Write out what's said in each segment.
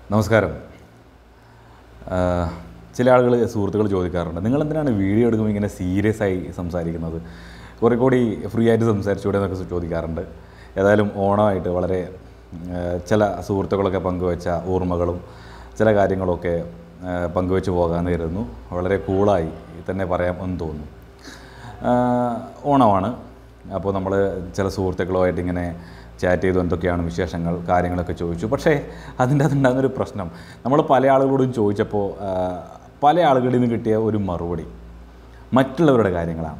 നമസ്കാരം ആ, ചില ആളുകൾ സുഹൃത്തുക്കൾ ചോദിക്കാറുണ്ട് നിങ്ങൾ എന്തിനാണ് വീഡിയോ എടുക്കുമ്പോൾ ഇങ്ങനെ സീരിയസ് ആയി സംസാരിക്കുന്നത് കുറേ കൂടി ഫ്രീ ആയിട്ട് സംസാരിച്ചുകൂടെ എന്നൊക്കെ ചോദിക്കാറുണ്ട് ഏതായാലും ഓണമായിട്ട് വളരെ ആ, ചില സുഹൃത്തുക്കളൊക്കെ പങ്കുവച്ച ഓർമ്മകളും ചില കാര്യങ്ങളൊക്കെ ആ, പങ്കുവെച്ച് പോകാമെന്ന് കരുതുന്നു വളരെ കൂളായി തന്നെ പറയാം എന്ന് തോന്നുന്നു ആ, ഓണമാണ് അപ്പോൾ നമ്മൾ ചില സുഹൃത്തുക്കളുമായിട്ട് ഇങ്ങനെ ചാറ്റ് ചെയ്തു എന്തൊക്കെയാണ് വിശേഷങ്ങൾ കാര്യങ്ങളൊക്കെ ചോദിച്ചു പക്ഷേ അതിൻ്റെ അതുണ്ടാകുന്നൊരു പ്രശ്നം നമ്മൾ പല ആളുകളോടും ചോദിച്ചപ്പോൾ ആ, പല ആളുകളിൽ നിന്ന് കിട്ടിയ ഒരു മറുപടി മറ്റുള്ളവരുടെ കാര്യങ്ങളാണ്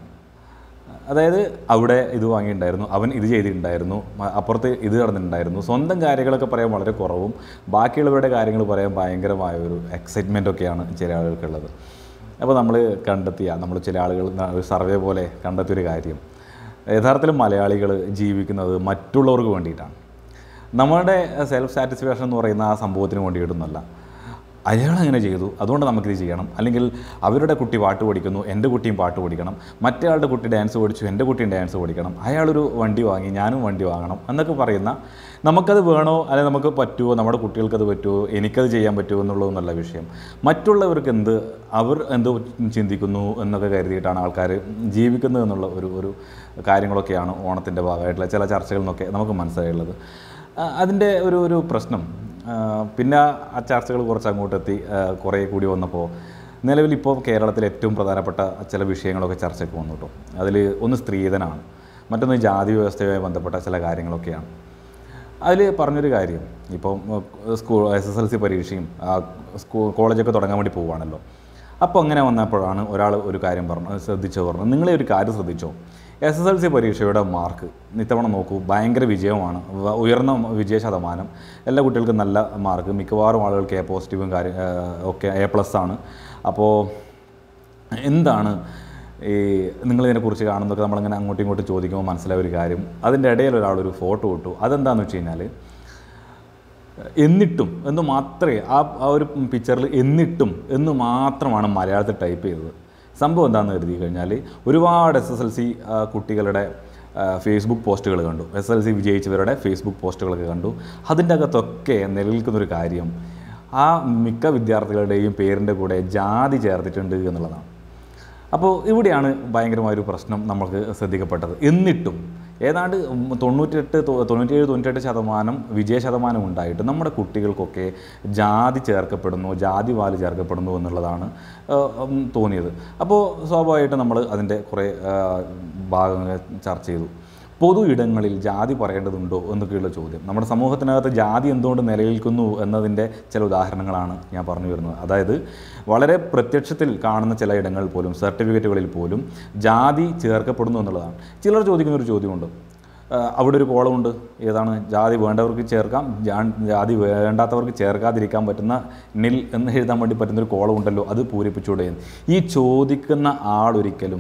അതായത് അവിടെ ഇത് വാങ്ങിയിട്ടുണ്ടായിരുന്നു അവൻ ഇത് ചെയ്തിട്ടുണ്ടായിരുന്നു മ- അപ്പുറത്ത് ഇത് നടന്നിട്ടുണ്ടായിരുന്നു സ്വന്തം കാര്യങ്ങളൊക്കെ പറയാൻ വളരെ കുറവും ബാക്കിയുള്ളവരുടെ കാര്യങ്ങൾ പറയാൻ ഭയങ്കരമായ ഒരു എക്സൈറ്റ്മെൻ്റ് ഒക്കെയാണ് ചില ആളുകൾക്കുള്ളത് അപ്പോൾ നമ്മൾ കണ്ടെത്തിയ നമ്മൾ ചില ആളുകൾ ന- ഒരു സർവേ പോലെ കണ്ടെത്തിയൊരു കാര്യം യഥാർത്ഥത്തിൽ മലയാളികൾ ജീവിക്കുന്നത് മറ്റുള്ളവർക്ക് വേണ്ടിയിട്ടാണ് നമ്മളുടെ സെൽഫ് സാറ്റിസ്ഫാക്ഷൻ എന്ന് പറയുന്ന ആ സംഭവത്തിന് വേണ്ടിയിട്ടൊന്നുമല്ല അയാൾ അങ്ങനെ ചെയ്തു അതുകൊണ്ട് നമുക്കിത് ചെയ്യണം അല്ലെങ്കിൽ അവരുടെ കുട്ടി പാട്ട് പഠിക്കുന്നു എൻ്റെ കുട്ടിയും പാട്ട് പഠിക്കണം മറ്റേയാളുടെ കുട്ടി ഡാൻസ് പഠിച്ചു എൻ്റെ കുട്ടിയും ഡാൻസ് പഠിക്കണം അയാളൊരു വണ്ടി വാങ്ങി ഞാനും വണ്ടി വാങ്ങണം എന്നൊക്കെ പറയുന്ന നമുക്കത് വേണോ അല്ലെങ്കിൽ നമുക്ക് പറ്റുമോ നമ്മുടെ കുട്ടികൾക്കത് പറ്റുമോ എനിക്കത് ചെയ്യാൻ പറ്റുമോ എന്നുള്ളതൊന്നുമല്ല വിഷയം മറ്റുള്ളവർക്ക് എന്ത് അവർ എന്ത് ചിന്തിക്കുന്നു എന്നൊക്കെ കരുതിയിട്ടാണ് ആൾക്കാർ ജീവിക്കുന്നത് എന്നുള്ള ഒരു ഒരു കാര്യങ്ങളൊക്കെയാണ് ഓണത്തിൻ്റെ ഭാഗമായിട്ടുള്ള ചില ചർച്ചകളിൽ നിന്നൊക്കെ നമുക്ക് മനസ്സിലായുള്ളത് ആ, അതിൻ്റെ ഒരു ഒരു പ്രശ്നം ആ, പിന്നെ ആ ചർച്ചകൾ കുറച്ച് അങ്ങോട്ടെത്തി ആ, കുറേ കൂടി വന്നപ്പോൾ നിലവിൽ ഇപ്പോൾ കേരളത്തിലെ ഏറ്റവും പ്രധാനപ്പെട്ട ചില വിഷയങ്ങളൊക്കെ ചർച്ചയ്ക്ക് വന്നു കേട്ടോ അതിൽ ഒന്ന് സ്ത്രീധനാണ് മറ്റൊന്ന് ജാതി വ്യവസ്ഥയുമായി ബന്ധപ്പെട്ട ചില കാര്യങ്ങളൊക്കെയാണ് അതിൽ പറഞ്ഞൊരു കാര്യം ഇപ്പം school S S L C പരീക്ഷയും ആ, സ്കൂ കോളേജൊക്കെ തുടങ്ങാൻ വേണ്ടി പോവുകയാണല്ലോ അപ്പോൾ അങ്ങനെ വന്നപ്പോഴാണ് ഒരാൾ ഒരു കാര്യം പറഞ്ഞു ശ്രദ്ധിച്ചു പറഞ്ഞു നിങ്ങളെ ഒരു കാര്യം ശ്രദ്ധിച്ചോ എസ് എസ് എൽ സി പരീക്ഷയുടെ മാർക്ക് ഇത്തവണ നോക്കൂ ഭയങ്കര വിജയമാണ് വ- ഉയർന്ന വിജയ ശതമാനം എല്ലാ കുട്ടികൾക്കും നല്ല മാർക്ക് മിക്കവാറും ആളുകൾക്ക് എ പോസിറ്റീവും കാര്യം ആ, ഒക്കെ എ പ്ലസ് ആണ് അപ്പോൾ എന്താണ് ഈ നിങ്ങളിതിനെക്കുറിച്ച് കാണുന്നതൊക്കെ നമ്മളിങ്ങനെ അങ്ങോട്ടും ഇങ്ങോട്ടും ചോദിക്കുമ്പോൾ മനസ്സിലായ ഒരു കാര്യം അതിൻ്റെ ഇടയിൽ ഒരാളൊരു ഫോട്ടോ ഇട്ടു അതെന്താണെന്ന് വെച്ച് കഴിഞ്ഞാൽ എന്നിട്ടും എന്ന് മാത്രമേ ആ ആ ഒരു പിക്ചറിൽ എന്നിട്ടും എന്ന് മാത്രമാണ് മലയാളത്തിൽ ടൈപ്പ് ചെയ്തത് സംഭവം എന്താണെന്ന് കരുതി കഴിഞ്ഞാൽ ഒരുപാട് എസ് എസ് എൽ സി കുട്ടികളുടെ ആ, ഫേസ്ബുക്ക് പോസ്റ്റുകൾ കണ്ടു എസ് എൽ സി വിജയിച്ചവരുടെ ഫേസ്ബുക്ക് പോസ്റ്റുകളൊക്കെ കണ്ടു അതിൻ്റെ അകത്തൊക്കെ നിലനിൽക്കുന്നൊരു കാര്യം ആ മിക്ക വിദ്യാർത്ഥികളുടെയും പേരിൻ്റെ കൂടെ ജാതി ചേർത്തിട്ടുണ്ട് എന്നുള്ളതാണ് അപ്പോൾ ഇവിടെയാണ് ഭയങ്കരമായൊരു പ്രശ്നം നമുക്ക് ശ്രദ്ധിക്കപ്പെട്ടത് എന്നിട്ടും ഏതാണ്ട് തൊണ്ണൂറ്റെട്ട് തൊ- തൊണ്ണൂറ്റേഴ് തൊണ്ണൂറ്റെട്ട് ശതമാനം വിജയ ശതമാനം ഉണ്ടായിട്ട് നമ്മുടെ കുട്ടികൾക്കൊക്കെ ജാതി ചേർക്കപ്പെടുന്നു ജാതി വാല് ചേർക്കപ്പെടുന്നു എന്നുള്ളതാണ് ആ, ഉം, തോന്നിയത് അപ്പോൾ സ്വാഭാവികമായിട്ട് നമ്മൾ അതിൻ്റെ കുറേ ആ, ഭാഗങ്ങൾ ചർച്ച ചെയ്തു പൊതു ഇടങ്ങളിൽ ജാതി പറയേണ്ടതുണ്ടോ എന്നൊക്കെയുള്ള ചോദ്യം നമ്മുടെ സമൂഹത്തിനകത്ത് ജാതി എന്തുകൊണ്ട് നിലനിൽക്കുന്നു എന്നതിൻ്റെ ചില ഉദാഹരണങ്ങളാണ് ഞാൻ പറഞ്ഞു വരുന്നത് അതായത് വളരെ പ്രത്യക്ഷത്തിൽ കാണുന്ന ചില ഇടങ്ങളിൽ പോലും സർട്ടിഫിക്കറ്റുകളിൽ പോലും ജാതി ചേർക്കപ്പെടുന്നു എന്നുള്ളതാണ് ചിലർ ചോദിക്കുന്ന ഒരു ചോദ്യമുണ്ട് ആ, അവിടെ ഒരു കോളമുണ്ട് ഏതാണ് ജാതി വേണ്ടവർക്ക് ചേർക്കാം ജാ- ജാതി വേണ്ടാത്തവർക്ക് ചേർക്കാതിരിക്കാൻ പറ്റുന്ന നിൽ എന്ന് എഴുതാൻ വേണ്ടി പറ്റുന്ന ഒരു കോളമുണ്ടല്ലോ അത് പൂരിപ്പിച്ചൂടെ എന്ന്. ഈ ചോദിക്കുന്ന ആളൊരിക്കലും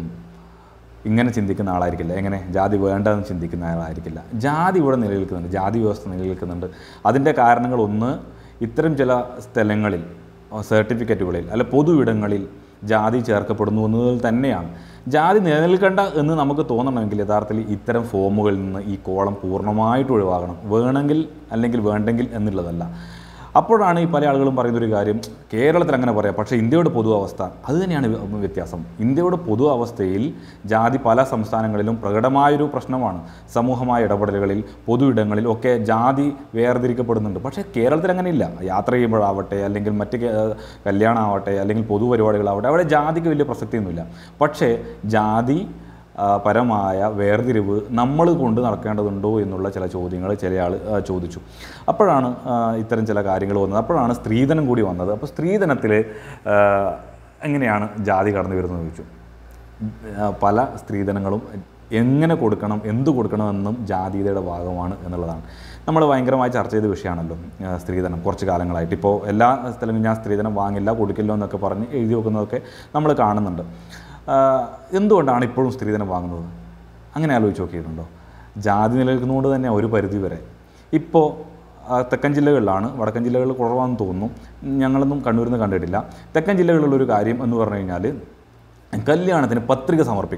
ഇങ്ങനെ ചിന്തിക്കുന്ന ആളായിരിക്കില്ല എങ്ങനെ ജാതി വേണ്ടെന്ന് ചിന്തിക്കുന്ന ആളായിരിക്കില്ല ജാതി ഇവിടെ നിലനിൽക്കുന്നുണ്ട് ജാതി വ്യവസ്ഥ നിലനിൽക്കുന്നുണ്ട് അതിൻ്റെ കാരണങ്ങൾ ഒന്ന് ഇത്തരം ചില സ്ഥലങ്ങളിൽ സർട്ടിഫിക്കറ്റുകളിൽ അല്ല പൊതു ഇടങ്ങളിൽ ജാതി ചേർക്കപ്പെടുന്നു എന്നതിൽ തന്നെയാണ് ജാതി നിലനിൽക്കേണ്ട എന്ന് നമുക്ക് തോന്നണമെങ്കിൽ യഥാർത്ഥത്തിൽ ഇത്തരം ഫോമുകളിൽ നിന്ന് ഈ കോളം പൂർണ്ണമായിട്ട് ഒഴിവാകണം വേണമെങ്കിൽ അല്ലെങ്കിൽ വേണ്ടെങ്കിൽ എന്നുള്ളതല്ല അപ്പോഴാണ് ഈ പല ആളുകളും പറയുന്ന ഒരു കാര്യം കേരളത്തിൽ അങ്ങനെ പറയാം പക്ഷേ ഇന്ത്യയുടെ പൊതു അവസ്ഥ അത് തന്നെയാണ് വ്യ- വ്യത്യാസം ഇന്ത്യയുടെ പൊതു അവസ്ഥയിൽ ജാതി പല സംസ്ഥാനങ്ങളിലും പ്രകടമായൊരു പ്രശ്നമാണ് സമൂഹമായ ഇടപെടലുകളിൽ പൊതു ഇടങ്ങളിൽ ഒക്കെ ജാതി വേർതിരിക്കപ്പെടുന്നുണ്ട് പക്ഷേ കേരളത്തിൽ അങ്ങനെയില്ല യാത്ര ചെയ്യുമ്പോഴാവട്ടെ അല്ലെങ്കിൽ മറ്റ് കേ- കല്യാണമാവട്ടെ അല്ലെങ്കിൽ പൊതുപരിപാടികളാവട്ടെ അവിടെ ജാതിക്ക് വലിയ പ്രസക്തിയൊന്നുമില്ല പക്ഷേ ജാതി ആ, പരമായ വേർതിരിവ് നമ്മൾ കൊണ്ട് നടക്കേണ്ടതുണ്ടോ എന്നുള്ള ചില ചോദ്യങ്ങൾ ചില ആൾ ചോദിച്ചു അപ്പോഴാണ് ആ, ഇത്തരം ചില കാര്യങ്ങൾ വന്നത് അപ്പോഴാണ് സ്ത്രീധനം കൂടി വന്നത് അപ്പോൾ സ്ത്രീധനത്തിൽ എങ്ങനെയാണ് ജാതി കടന്നു വരുന്നത് ചോദിച്ചു ആ, പല സ്ത്രീധനങ്ങളും എങ്ങനെ കൊടുക്കണം എന്ത് കൊടുക്കണമെന്നും ജാതീയതയുടെ ഭാഗമാണ് എന്നുള്ളതാണ് നമ്മൾ ഭയങ്കരമായി ചർച്ച ചെയ്ത വിഷയമാണല്ലോ ആ, സ്ത്രീധനം കുറച്ച് കാലങ്ങളായിട്ട് ഇപ്പോൾ എല്ലാ സ്ഥലങ്ങളും ഞാൻ സ്ത്രീധനം വാങ്ങില്ല കൊടുക്കില്ല എന്നൊക്കെ പറഞ്ഞ് എഴുതി വെക്കുന്നതൊക്കെ നമ്മൾ കാണുന്നുണ്ട് ആ, എന്തുകൊണ്ടാണ് ഇപ്പോഴും സ്ത്രീധനം വാങ്ങുന്നത് അങ്ങനെ ആലോചിച്ച് നോക്കിയിട്ടുണ്ടോ ജാതി നിലനിൽക്കുന്നതുകൊണ്ട് തന്നെ ഒരു പരിധി വരെ ഇപ്പോൾ ആ, തെക്കൻ ജില്ലകളിലാണ് വടക്കൻ ജില്ലകളിൽ കുറവാണെന്ന് തോന്നുന്നു ഞങ്ങളൊന്നും കണ്ണൂരിൽ നിന്ന് കണ്ടിട്ടില്ല തെക്കൻ ജില്ലകളിലുള്ളൊരു കാര്യം എന്ന് പറഞ്ഞു കഴിഞ്ഞാൽ കല്യാണത്തിന് പത്രിക സമർപ്പിക്കണം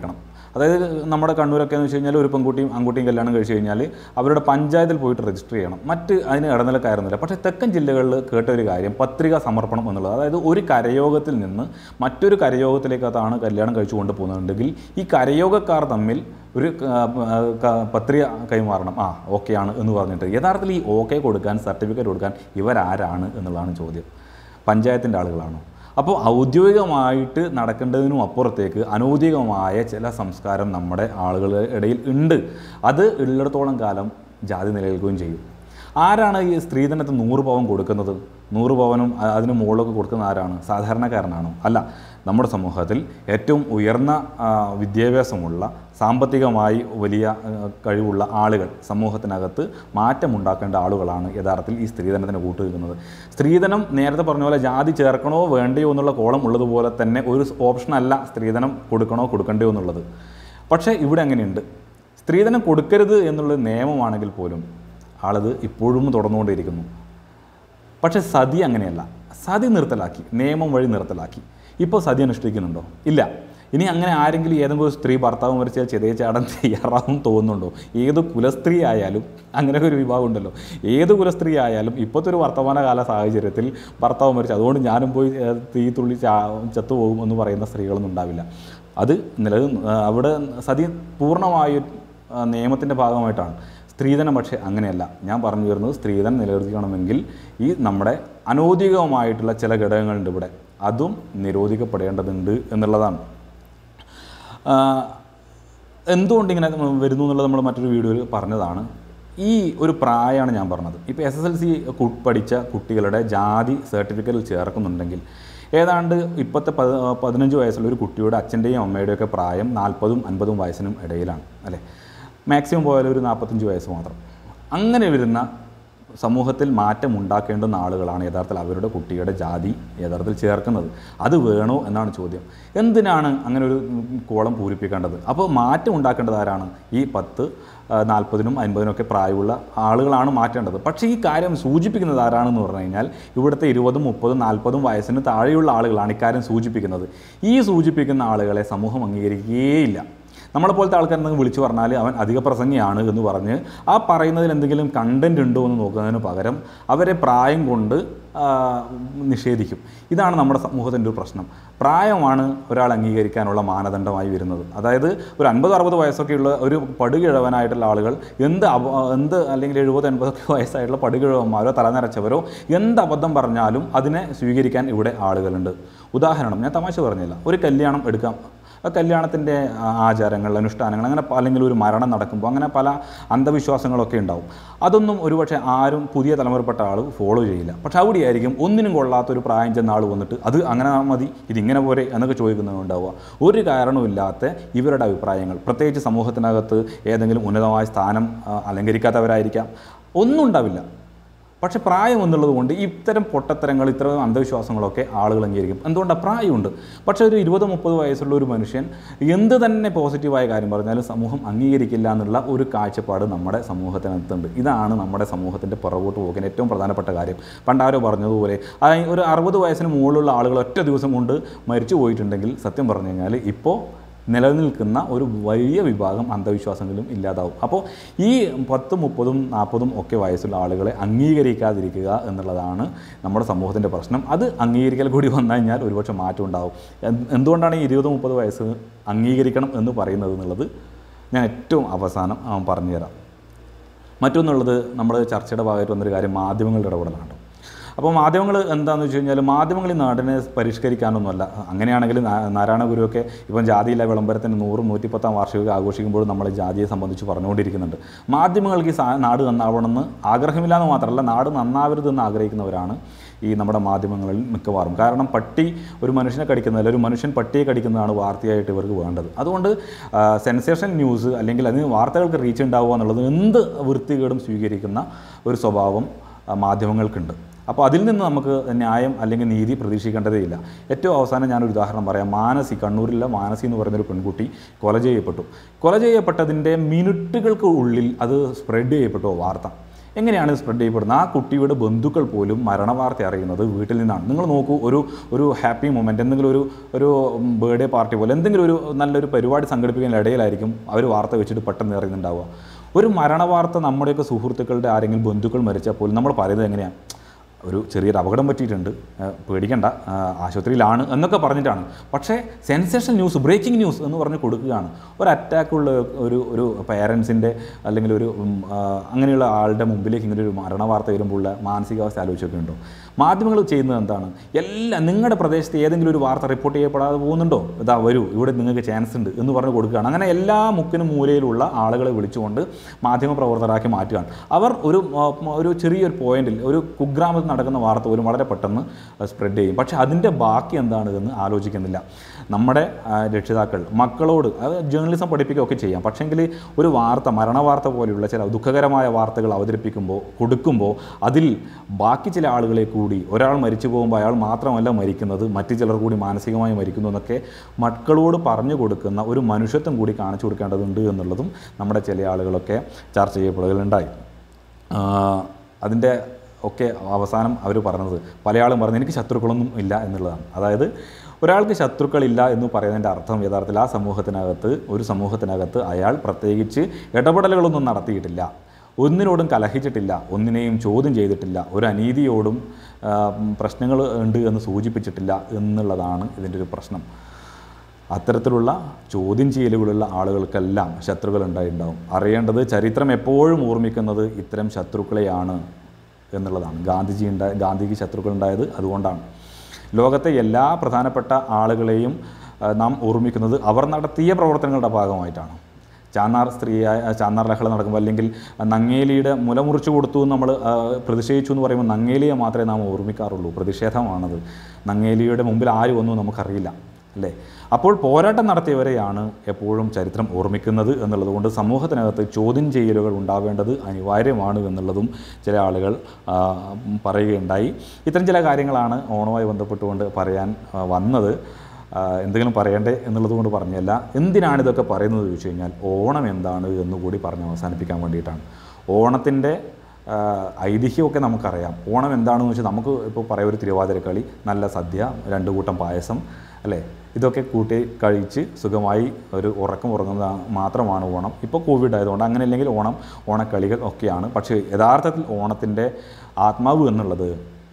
അതായത് നമ്മുടെ കണ്ണൂരൊക്കെ എന്ന് വെച്ച് കഴിഞ്ഞാൽ ഒരു പെൺകുട്ടിയും ആൺകുട്ടിയും കല്യാണം കഴിച്ച് കഴിഞ്ഞാൽ അവരുടെ പഞ്ചായത്തിൽ പോയിട്ട് രജിസ്റ്റർ ചെയ്യണം മറ്റ് അതിന് ഇടനിലക്കായിരുന്നില്ല പക്ഷേ തെക്കൻ ജില്ലകളിൽ കേട്ട ഒരു കാര്യം പത്രിക സമർപ്പണം എന്നുള്ളത് അതായത് ഒരു കരയോഗത്തിൽ നിന്ന് മറ്റൊരു കരയോഗത്തിലേക്കകത്താണ് കല്യാണം കഴിച്ചു കൊണ്ടുപോകുന്നുണ്ടെങ്കിൽ ഈ കരയോഗക്കാർ തമ്മിൽ ഒരു ക- ക- പത്രിക കൈമാറണം ആ ഓക്കെയാണ് എന്ന് പറഞ്ഞിട്ട് യഥാർത്ഥത്തിൽ ഈ ഓക്കെ കൊടുക്കാൻ സർട്ടിഫിക്കറ്റ് കൊടുക്കാൻ ഇവരാരാണ് എന്നുള്ളതാണ് ചോദ്യം പഞ്ചായത്തിൻ്റെ ആളുകളാണോ അപ്പോൾ ഔദ്യോഗികമായിട്ട് നടക്കേണ്ടതിനും അപ്പുറത്തേക്ക് അനൗദ്യോഗികമായ ചില സംസ്കാരം നമ്മുടെ ആളുകളുടെ ഇടയിൽ ഉണ്ട് അത് ഉള്ളിടത്തോളം കാലം ജാതി നിലനിൽക്കുകയും ചെയ്യും ആരാണ് ഈ സ്ത്രീധനത്തിന് നൂറ് പവൻ കൊടുക്കുന്നത് നൂറ് പവനും അ- അതിന് മുകളിലൊക്കെ കൊടുക്കുന്ന ആരാണ് സാധാരണക്കാരനാണോ അല്ല നമ്മുടെ സമൂഹത്തിൽ ഏറ്റവും ഉയർന്ന ആ, വിദ്യാഭ്യാസമുള്ള സാമ്പത്തികമായി വലിയ ആ, കഴിവുള്ള ആളുകൾ സമൂഹത്തിനകത്ത് മാറ്റമുണ്ടാക്കേണ്ട ആളുകളാണ് യഥാർത്ഥത്തിൽ ഈ സ്ത്രീധനത്തിന് കൂട്ടുനിൽക്കുന്നത് സ്ത്രീധനം നേരത്തെ പറഞ്ഞ പോലെ ജാതി ചേർക്കണോ വേണ്ടയോ എന്നുള്ള കോളം ഉള്ളതുപോലെ തന്നെ ഒരു ഓപ്ഷനല്ല സ്ത്രീധനം കൊടുക്കണോ കൊടുക്കണ്ടയോ എന്നുള്ളത് പക്ഷേ ഇവിടെ അങ്ങനെയുണ്ട് സ്ത്രീധനം കൊടുക്കരുത് എന്നുള്ളത് നിയമമാണെങ്കിൽ പോലും ആളത് ഇപ്പോഴും തുടർന്നുകൊണ്ടിരിക്കുന്നു പക്ഷേ സതി അങ്ങനെയല്ല സതി നിർത്തലാക്കി നിയമം വഴി നിർത്തലാക്കി ഇപ്പോൾ സതി അനുഷ്ഠിക്കുന്നുണ്ടോ ഇല്ല ഇനി അങ്ങനെ ആരെങ്കിലും ഏതെങ്കിലും ഒരു സ്ത്രീ ഭർത്താവ് മരിച്ചാൽ ചെറിയ ചാടാൻ തയ്യാറാവും തോന്നുന്നുണ്ടോ ഏത് കുലസ്ത്രീ ആയാലും അങ്ങനെയൊക്കെ ഒരു വിഭാഗം ഉണ്ടല്ലോ ഏത് കുലസ്ത്രീ ആയാലും ഇപ്പോഴത്തെ ഒരു വർത്തമാനകാല സാഹചര്യത്തിൽ ഭർത്താവ് മരിച്ചു അതുകൊണ്ട് ഞാനും പോയി ഏ, തീ തുള്ളി ചാ ചത്തുപോകും എന്ന് പറയുന്ന സ്ത്രീകളൊന്നും ഉണ്ടാവില്ല അത് നിലവിൽ അവിടെ സതി പൂർണ്ണമായും നിയമത്തിൻ്റെ ഭാഗമായിട്ടാണ് സ്ത്രീധനം പക്ഷേ അങ്ങനെയല്ല ഞാൻ പറഞ്ഞു വരുന്നത് സ്ത്രീധനം നിലനിർത്തിക്കണമെങ്കിൽ ഈ നമ്മുടെ അനൗദ്യോഗികമായിട്ടുള്ള ചില ഘടകങ്ങളുണ്ട് ഇവിടെ അതും നിരോധിക്കപ്പെടേണ്ടതുണ്ട് എന്നുള്ളതാണ് ആ, എന്തുകൊണ്ട് ഇങ്ങനെ വരുന്നു എന്നുള്ളത് നമ്മൾ മറ്റൊരു വീഡിയോയിൽ പറഞ്ഞതാണ് ഈ ഒരു പ്രായമാണ് ഞാൻ പറഞ്ഞത് ഇപ്പോൾ എസ് എസ് എൽ സി പഠിച്ച കുട്ടികളുടെ ജാതി സർട്ടിഫിക്കറ്റിൽ ചേർക്കുന്നുണ്ടെങ്കിൽ ഏതാണ്ട് ഇപ്പോഴത്തെ പത് പതിനഞ്ച് വയസ്സുള്ള ഒരു കുട്ടിയുടെ അച്ഛൻ്റെയും അമ്മയുടെയും ഒക്കെ പ്രായം നാൽപ്പതും അൻപതും വയസ്സിനും ഇടയിലാണ് അല്ലേ മാക്സിമം പോയാൽ ഒരു നാൽപ്പത്തഞ്ച് വയസ്സ് മാത്രം അങ്ങനെ വരുന്ന സമൂഹത്തിൽ മാറ്റം ഉണ്ടാക്കേണ്ടുന്ന ആളുകളാണ് യഥാർത്ഥത്തിൽ അവരുടെ കുട്ടിയുടെ ജാതി യഥാർത്ഥത്തിൽ ചേർക്കുന്നത് അത് വേണോ എന്നാണ് ചോദ്യം എന്തിനാണ് അങ്ങനെ ഒരു കോളം പൂരിപ്പിക്കേണ്ടത് അപ്പോൾ മാറ്റം ഉണ്ടാക്കേണ്ടത് ആരാണ് ഈ പത്ത് ആ, നാൽപ്പതിനും അൻപതിനും ഒക്കെ പ്രായമുള്ള ആളുകളാണ് മാറ്റേണ്ടത് പക്ഷേ ഈ കാര്യം സൂചിപ്പിക്കുന്നത് ആരാണെന്ന് പറഞ്ഞു കഴിഞ്ഞാൽ ഇവിടുത്തെ ഇരുപതും മുപ്പതും നാൽപ്പതും വയസ്സിന് താഴെയുള്ള ആളുകളാണ് ഇക്കാര്യം സൂചിപ്പിക്കുന്നത് ഈ സൂചിപ്പിക്കുന്ന ആളുകളെ സമൂഹം അംഗീകരിക്കുകയില്ല നമ്മളെപ്പോലത്തെ ആൾക്കാർ എന്തെങ്കിലും വിളിച്ചു പറഞ്ഞാൽ അവൻ അധിക പ്രസംഗിയാണ് എന്ന് പറഞ്ഞ് ആ പറയുന്നതിൽ എന്തെങ്കിലും കണ്ടന്റ് ഉണ്ടോ എന്ന് നോക്കുന്നതിന് പകരം അവരെ പ്രായം കൊണ്ട് ആ, നിഷേധിക്കും ഇതാണ് നമ്മുടെ സമൂഹത്തിൻ്റെ ഒരു പ്രശ്നം പ്രായമാണ് ഒരാൾ അംഗീകരിക്കാനുള്ള മാനദണ്ഡമായി വരുന്നത് അതായത് ഒരു അൻപത് അറുപത് വയസ്സൊക്കെയുള്ള ഒരു പടുകിഴവനായിട്ടുള്ള ആളുകൾ എന്ത് അപ എന്ത് അല്ലെങ്കിൽ എഴുപത് എൺപതൊക്കെ വയസ്സായിട്ടുള്ള പടുകിഴവന്മാരോ തലനരച്ചവരോ എന്ത് അബദ്ധം പറഞ്ഞാലും അതിനെ സ്വീകരിക്കാൻ ഇവിടെ ആളുകളുണ്ട് ഉദാഹരണം ഞാൻ തമാശ പറഞ്ഞില്ല ഒരു കല്യാണം എടുക്കാം ആ കല്യാണത്തിൻ്റെ ആചാരങ്ങൾ അനുഷ്ഠാനങ്ങൾ അങ്ങനെ പ- അല്ലെങ്കിൽ ഒരു മരണം നടക്കുമ്പോൾ അങ്ങനെ പല അന്ധവിശ്വാസങ്ങളൊക്കെ ഉണ്ടാവും അതൊന്നും ഒരുപക്ഷെ ആരും പുതിയ തലമുറപ്പെട്ട ആൾ ഫോളോ ചെയ്യില്ല പക്ഷെ അവിടെയായിരിക്കും ഒന്നിനും കൊള്ളാത്ത ഒരു പ്രായം ചെന്ന ആൾ വന്നിട്ട് അത് അങ്ങനെ മതി ഇതിങ്ങനെ പോരെ എന്നൊക്കെ ചോദിക്കുന്നുണ്ടാവുക ഒരു കാരണവുമില്ലാത്ത ഇവരുടെ അഭിപ്രായങ്ങൾ പ്രത്യേകിച്ച് സമൂഹത്തിനകത്ത് ഏതെങ്കിലും ഉന്നതമായ സ്ഥാനം ആ, അലങ്കരിക്കാത്തവരായിരിക്കാം ഒന്നും ഉണ്ടാവില്ല പക്ഷേ പ്രായം എന്നുള്ളത് കൊണ്ട് ഇത്തരം പൊട്ടത്തരങ്ങൾ ഇത്തരം അന്ധവിശ്വാസങ്ങളൊക്കെ ആളുകൾ അംഗീകരിക്കും എന്തുകൊണ്ടാണ് പ്രായമുണ്ട് പക്ഷേ ഒരു ഇരുപത് മുപ്പത് വയസ്സുള്ള ഒരു മനുഷ്യൻ എന്ത് തന്നെ പോസിറ്റീവായ കാര്യം പറഞ്ഞാലും സമൂഹം അംഗീകരിക്കില്ല എന്നുള്ള ഒരു കാഴ്ചപ്പാട് നമ്മുടെ സമൂഹത്തിനകത്തുണ്ട് ഇതാണ് നമ്മുടെ സമൂഹത്തിൻ്റെ പുറകോട്ട് പോക്കിന് ഏറ്റവും പ്രധാനപ്പെട്ട കാര്യം പണ്ടാരോ പറഞ്ഞതുപോലെ ആ ഒരു അറുപത് വയസ്സിന് മുകളിലുള്ള ആളുകൾ ഒറ്റ ദിവസം കൊണ്ട് മരിച്ചു പോയിട്ടുണ്ടെങ്കിൽ സത്യം പറഞ്ഞു കഴിഞ്ഞാൽ ഇപ്പോൾ നിലനിൽക്കുന്ന ഒരു വലിയ വിഭാഗം അന്ധവിശ്വാസങ്ങളും ഇല്ലാതാവും അപ്പോൾ ഈ പത്ത് മുപ്പതും നാൽപ്പതും ഒക്കെ വയസ്സുള്ള ആളുകളെ അംഗീകരിക്കാതിരിക്കുക എന്നുള്ളതാണ് നമ്മുടെ സമൂഹത്തിൻ്റെ പ്രശ്നം അത് അംഗീകരിക്കൽ കൂടി വന്നു കഴിഞ്ഞാൽ ഒരുപക്ഷെ മാറ്റം ഉണ്ടാവും എന്ത് എന്തുകൊണ്ടാണ് ഈ ഇരുപത് മുപ്പത് വയസ്സ് അംഗീകരിക്കണം എന്ന് പറയുന്നത് എന്നുള്ളത് ഞാൻ ഏറ്റവും അവസാനം ആ, പറഞ്ഞുതരാം മറ്റൊന്നുള്ളത് നമ്മൾ ചർച്ചയുടെ ഭാഗമായിട്ട് വന്നൊരു കാര്യം മാധ്യമങ്ങളുടെ ഇടപെടലാണ് അപ്പോൾ മാധ്യമങ്ങൾ എന്താണെന്ന് വെച്ച് കഴിഞ്ഞാൽ മാധ്യമങ്ങൾ ഈ നാടിനെ പരിഷ്കരിക്കാനൊന്നുമല്ല അങ്ങനെയാണെങ്കിൽ നാ- നാരായണ ഗുരുവൊക്കെ ഇപ്പം ജാതിയില്ല വിളംബരത്തിന് നൂറും നൂറ്റിപ്പത്താം വാർഷികം ആഘോഷിക്കുമ്പോൾ നമ്മൾ ജാതിയെ സംബന്ധിച്ച് പറഞ്ഞുകൊണ്ടിരിക്കുന്നുണ്ട് മാധ്യമങ്ങൾക്ക് ഈ സാ- നാട് നന്നാവണമെന്ന് ആഗ്രഹമില്ല എന്ന് മാത്രമല്ല നാട് നന്നാവരുതെന്ന് ആഗ്രഹിക്കുന്നവരാണ് ഈ നമ്മുടെ മാധ്യമങ്ങളിൽ മിക്കവാറും കാരണം പട്ടി ഒരു മനുഷ്യനെ കടിക്കുന്നതല്ല ഒരു മനുഷ്യൻ പട്ടിയെ കടിക്കുന്നതാണ് വാർത്തയായിട്ട് ഇവർക്ക് വേണ്ടത് അതുകൊണ്ട് സെൻസേഷൻ ന്യൂസ് അല്ലെങ്കിൽ അതിന് വാർത്തകൾക്ക് റീച്ച് ഉണ്ടാവുക എന്നുള്ളത് എന്ത് വൃത്തികേടും സ്വീകരിക്കുന്ന ഒരു സ്വഭാവം ആ, മാധ്യമങ്ങൾക്കുണ്ട് അപ്പോൾ അതിൽ നിന്ന് നമുക്ക് ന്യായം അല്ലെങ്കിൽ നീതി പ്രതീക്ഷിക്കേണ്ടതേ ഇല്ല ഏറ്റവും അവസാനം ഞാനൊരു ഉദാഹരണം പറയാം മാനസി കണ്ണൂരിലെ മാനസി എന്ന് പറയുന്ന ഒരു പെൺകുട്ടി കൊല ചെയ്യപ്പെട്ടു കൊല ചെയ്യപ്പെട്ടതിൻ്റെ മിനിറ്റുകൾക്ക് ഉള്ളിൽ അത് സ്പ്രെഡ് ചെയ്യപ്പെട്ടു വാർത്ത എങ്ങനെയാണ് ഇത് സ്പ്രെഡ് ചെയ്യപ്പെടുന്നത് ആ കുട്ടിയുടെ ബന്ധുക്കൾ പോലും മരണവാർത്ത അറിയുന്നത് വീട്ടിൽ നിന്നാണ് നിങ്ങൾ നോക്കൂ ഒരു ഒരു ഹാപ്പി മൊമെൻറ്റ് എന്തെങ്കിലും ഒരു ഒരു ബർത്ത്ഡേ പാർട്ടി പോലെ എന്തെങ്കിലും ഒരു നല്ലൊരു പരിപാടി സംഘടിപ്പിക്കുന്ന ഇടയിലായിരിക്കും അവർ വാർത്ത വെച്ചിട്ട് പെട്ടെന്ന് അറിയുന്നുണ്ടാവുക ഒരു മരണവാർത്ത നമ്മുടെയൊക്കെ സുഹൃത്തുക്കളുടെ ആരെങ്കിലും ബന്ധുക്കൾ മരിച്ചാൽ പോലും നമ്മൾ പറയുന്നത് എങ്ങനെയാണ് ഒരു ചെറിയൊരു അപകടം പറ്റിയിട്ടുണ്ട് ആ, പേടിക്കണ്ട ആ, ആശുപത്രിയിലാണ് എന്നൊക്കെ പറഞ്ഞിട്ടാണ് പക്ഷേ സെൻസേഷൻ ന്യൂസ് ബ്രേക്കിംഗ് ന്യൂസ് എന്ന് പറഞ്ഞ് കൊടുക്കുകയാണ് ഒരു അറ്റാക്കുള്ള ഒരു ഒരു പേരൻസിൻ്റെ അല്ലെങ്കിൽ ഒരു ഉം, ആ, അങ്ങനെയുള്ള ആളുടെ മുമ്പിലേക്ക് ഇങ്ങനെ ഒരു മരണവാർത്ത വരുമ്പോഴുള്ള മാനസികാവസ്ഥ ആലോചിച്ചൊക്കെ ഉണ്ടോ മാധ്യമങ്ങൾ ചെയ്യുന്നത് എന്താണ് എല്ലാം നിങ്ങളുടെ പ്രദേശത്ത് ഏതെങ്കിലും ഒരു വാർത്ത റിപ്പോർട്ട് ചെയ്യപ്പെടാതെ പോകുന്നുണ്ടോ ഇതാ വരൂ ഇവിടെ നിങ്ങൾക്ക് ചാൻസ് ഉണ്ട് എന്ന് പറഞ്ഞ് കൊടുക്കുകയാണ് അങ്ങനെ എല്ലാ മുക്കിനും മൂലയിലുള്ള ആളുകളെ വിളിച്ചുകൊണ്ട് മാധ്യമ പ്രവർത്തകരാക്കി മാറ്റുകയാണ് അവർ ഒരു ആ, ഒരു ചെറിയൊരു പോയിന്റിൽ ഒരു കുഗ്രാമത്തിൽ നടക്കുന്ന വാർത്ത പോലും വളരെ പെട്ടെന്ന് സ്പ്രെഡ് ചെയ്യും പക്ഷേ അതിൻ്റെ ബാക്കി എന്താണ് എന്ന് ആലോചിക്കുന്നില്ല നമ്മുടെ ആ, രക്ഷിതാക്കൾ മക്കളോട് അത് ജേർണലിസം പഠിപ്പിക്കുകയൊക്കെ ചെയ്യാം പക്ഷേങ്കിൽ ഒരു വാർത്ത മരണവാർത്ത പോലെയുള്ള ചില ദുഃഖകരമായ വാർത്തകൾ അവതരിപ്പിക്കുമ്പോൾ കൊടുക്കുമ്പോൾ അതിൽ ബാക്കി ചില ആളുകളെ കൂടി ഒരാൾ മരിച്ചു പോകുമ്പോൾ അയാൾ മാത്രമല്ല മരിക്കുന്നത് മറ്റു ചിലർ കൂടി മാനസികമായി മരിക്കുന്നു എന്നൊക്കെ മക്കളോട് പറഞ്ഞു കൊടുക്കുന്ന ഒരു മനുഷ്യത്വം കൂടി കാണിച്ചു കൊടുക്കേണ്ടതുണ്ട് എന്നുള്ളതും നമ്മുടെ ചില ആളുകളൊക്കെ ചർച്ച ചെയ്യപ്പെടുകയുണ്ടായി അതിൻ്റെ ഒക്കെ അവസാനം അവർ പറഞ്ഞത് പല ആളും പറഞ്ഞത് എനിക്ക് ശത്രുക്കളൊന്നും ഇല്ല എന്നുള്ളതാണ് അതായത് ഒരാൾക്ക് ശത്രുക്കളില്ല എന്ന് പറയുന്നതിൻ്റെ അർത്ഥം യഥാർത്ഥത്തിൽ ആ സമൂഹത്തിനകത്ത് ഒരു സമൂഹത്തിനകത്ത് അയാൾ പ്രത്യേകിച്ച് ഇടപെടലുകളൊന്നും നടത്തിയിട്ടില്ല ഒന്നിനോടും കലഹിച്ചിട്ടില്ല ഒന്നിനെയും ചോദ്യം ചെയ്തിട്ടില്ല ഒരു അനീതിയോടും ആ, പ്രശ്നങ്ങൾ ഉണ്ട് എന്ന് സൂചിപ്പിച്ചിട്ടില്ല എന്നുള്ളതാണ് ഇതിൻ്റെ ഒരു പ്രശ്നം അത്തരത്തിലുള്ള ചോദ്യം ചെയ്യലുകളുള്ള ആളുകൾക്കെല്ലാം ശത്രുക്കൾ ഉണ്ടായിട്ടുണ്ടാവും അറിയേണ്ടത് ചരിത്രം എപ്പോഴും ഓർമ്മിക്കുന്നത് ഇത്തരം ശത്രുക്കളെയാണ് എന്നുള്ളതാണ് ഗാന്ധിജി ഉണ്ടായ ഗാന്ധിക്ക് ശത്രുക്കൾ ഉണ്ടായത് അതുകൊണ്ടാണ് ലോകത്തെ എല്ലാ പ്രധാനപ്പെട്ട ആളുകളെയും ആ, നാം ഓർമ്മിക്കുന്നത് അവർ നടത്തിയ പ്രവർത്തനങ്ങളുടെ ഭാഗമായിട്ടാണ് ചാന്നാർ സ്ത്രീയായ ചാന്നാർ ലഹള നടക്കുമ്പോൾ അല്ലെങ്കിൽ നങ്ങേലിയുടെ മുല മുറിച്ചു കൊടുത്തു എന്ന് നമ്മൾ ആ, പ്രതിഷേധിച്ചു എന്ന് പറയുമ്പോൾ നങ്ങേലിയെ മാത്രമേ നാം ഓർമ്മിക്കാറുള്ളൂ പ്രതിഷേധമാണത് നങ്ങേലിയുടെ മുമ്പിൽ ആര് വന്നു നമുക്കറിയില്ല അല്ലേ അപ്പോൾ പോരാട്ടം നടത്തിയവരെയാണ് എപ്പോഴും ചരിത്രം ഓർമ്മിക്കുന്നത് എന്നുള്ളതുകൊണ്ട് സമൂഹത്തിനകത്ത് ചോദ്യം ചെയ്യലുകൾ ഉണ്ടാവേണ്ടത് അനിവാര്യമാണ് എന്നുള്ളതും ചില ആളുകൾ ആ, പറയുകയുണ്ടായി ഇത്തരം ചില കാര്യങ്ങളാണ് ഓണവുമായി ബന്ധപ്പെട്ടുകൊണ്ട് പറയാൻ ആ, വന്നത് ആ, എന്തെങ്കിലും പറയണ്ടേ എന്നുള്ളത് കൊണ്ട് പറഞ്ഞല്ല എന്തിനാണ് ഇതൊക്കെ പറയുന്നത് ചോദിച്ചു കഴിഞ്ഞാൽ ഓണം എന്താണ് എന്നുകൂടി പറഞ്ഞ് അവസാനിപ്പിക്കാൻ വേണ്ടിയിട്ടാണ് ഓണത്തിൻ്റെ ആ, ഐതിഹ്യമൊക്കെ നമുക്കറിയാം ഓണം എന്താണെന്ന് വെച്ചാൽ നമുക്ക് ഇപ്പോൾ പറയാം ഒരു തിരുവാതിരക്കളി നല്ല സദ്യ രണ്ട് കൂട്ടം പായസം അല്ലേ ഇതൊക്കെ കൂട്ടി കഴിച്ച് സുഖമായി ഒരു ഉറക്കം ഉറങ്ങുന്ന മാത്രമാണ് ഓണം ഇപ്പോൾ കോവിഡ് ആയതുകൊണ്ട് അങ്ങനെ അല്ലെങ്കിൽ ഓണം ഓണക്കളികൾ ഒക്കെയാണ് പക്ഷേ യഥാർത്ഥത്തിൽ ഓണത്തിൻ്റെ ആത്മാവ് എന്നുള്ളത്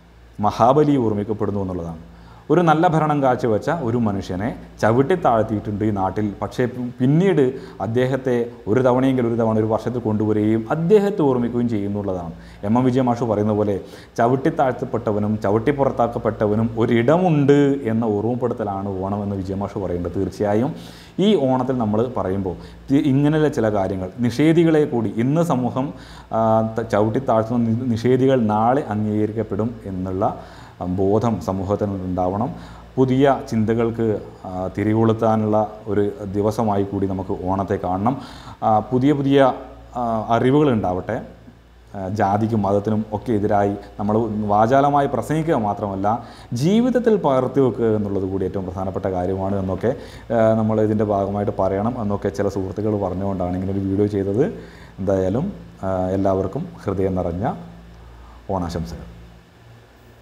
മഹാബലി ഓർമ്മിക്കപ്പെടുന്നു എന്നുള്ളതാണ് ഒരു നല്ല ഭരണം കാഴ്ചവെച്ച ഒരു മനുഷ്യനെ ചവിട്ടി താഴ്ത്തിയിട്ടുണ്ട് ഈ നാട്ടിൽ പക്ഷേ പി- പിന്നീട് അദ്ദേഹത്തെ ഒരു തവണയെങ്കിലും ഒരു തവണ ഒരു വർഷത്തിൽ കൊണ്ടുവരികയും അദ്ദേഹത്തെ ഓർമ്മിക്കുകയും ചെയ്യുന്നുള്ളതാണ് എം എം വിജയമാഷു പറയുന്ന പോലെ ചവിട്ടി താഴ്ത്തപ്പെട്ടവനും ചവിട്ടി പുറത്താക്കപ്പെട്ടവനും ഒരിടമുണ്ട് എന്ന ഓർമ്മപ്പെടുത്തലാണ് ഓണം എന്ന് വിജയമാഷു പറയുന്നത് തീർച്ചയായും ഈ ഓണത്തിൽ നമ്മൾ പറയുമ്പോൾ തി- ഇങ്ങനെയുള്ള ചില കാര്യങ്ങൾ നിഷേധികളെ കൂടി ഇന്ന് സമൂഹം ആ, ത- ചവിട്ടി താഴ്ത്തുന്ന നി- നിഷേധികൾ നാളെ അംഗീകരിക്കപ്പെടും എന്നുള്ള ആ, ബോധം സമൂഹത്തിന് ഉണ്ടാവണം പുതിയ ചിന്തകൾക്ക് ആ, തിരികൊളുത്താനുള്ള ഒരു ദിവസമായി കൂടി നമുക്ക് ഓണത്തെ കാണണം ആ, പുതിയ പുതിയ ആ, അറിവുകൾ ഉണ്ടാവട്ടെ ആ, ജാതിക്കും മതത്തിനും ഒക്കെ എതിരായി നമ്മൾ വാചാലമായി പ്രസംഗിക്കുക മാത്രമല്ല ജീവിതത്തിൽ പകർത്തി വെക്കുക എന്നുള്ളത് കൂടി ഏറ്റവും പ്രധാനപ്പെട്ട കാര്യമാണ് എന്നൊക്കെ ആ, നമ്മൾ ഇതിൻ്റെ ഭാഗമായിട്ട് പറയണം എന്നൊക്കെ ചില സുഹൃത്തുക്കൾ പറഞ്ഞുകൊണ്ടാണ് ഇങ്ങനെ ഒരു വീഡിയോ ചെയ്തത് എന്തായാലും ആ, എല്ലാവർക്കും ഹൃദയം നിറഞ്ഞ ഓണാശംസകൾ